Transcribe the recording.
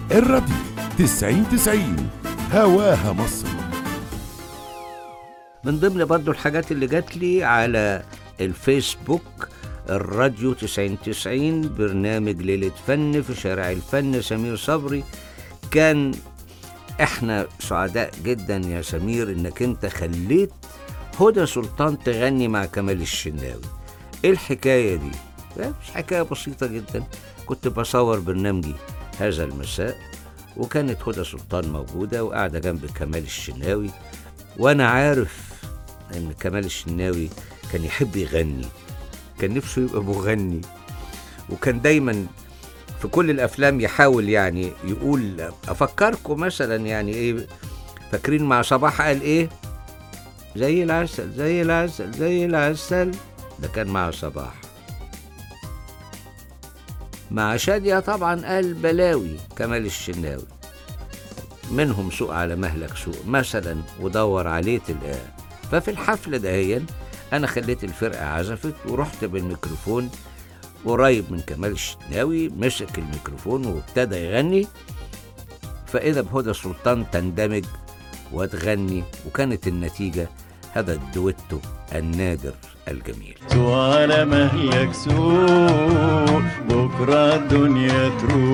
الراديو تسعين تسعين هواها مصر من ضمن برضو الحاجات اللي جات لي على الفيسبوك الراديو 9090 برنامج ليلة فن في شارع الفن سمير صبري كان احنا سعداء جدا يا سمير انك انت خليت هدى سلطان تغني مع كمال الشناوي ايه الحكاية دي؟ مش حكاية بسيطة جدا كنت بصور برنامجي هذا المساء وكانت هدى سلطان موجودة وقاعدة جنب كمال الشناوي وانا عارف ان كمال الشناوي كان يحب يغني كان نفسه يبقى مغني وكان دايما في كل الافلام يحاول يعني يقول افكركم مثلا يعني ايه فاكرين مع صباح قال ايه زي العسل زي العسل زي العسل ده كان مع صباح مع شادية طبعا قال بلاوي كمال الشناوي منهم سوق على مهلك سوق مثلا ودور عليه تلقاه ففي الحفلة دهيا أنا خليت الفرقة عزفت ورحت بالميكروفون قريب من كمال الشناوي مسك الميكروفون وابتدى يغني فإذا بهدى سلطان تندمج وتغني وكانت النتيجة هذا الدويتو النادر الجميل على مهلك سوق بكرة الدنيا تروق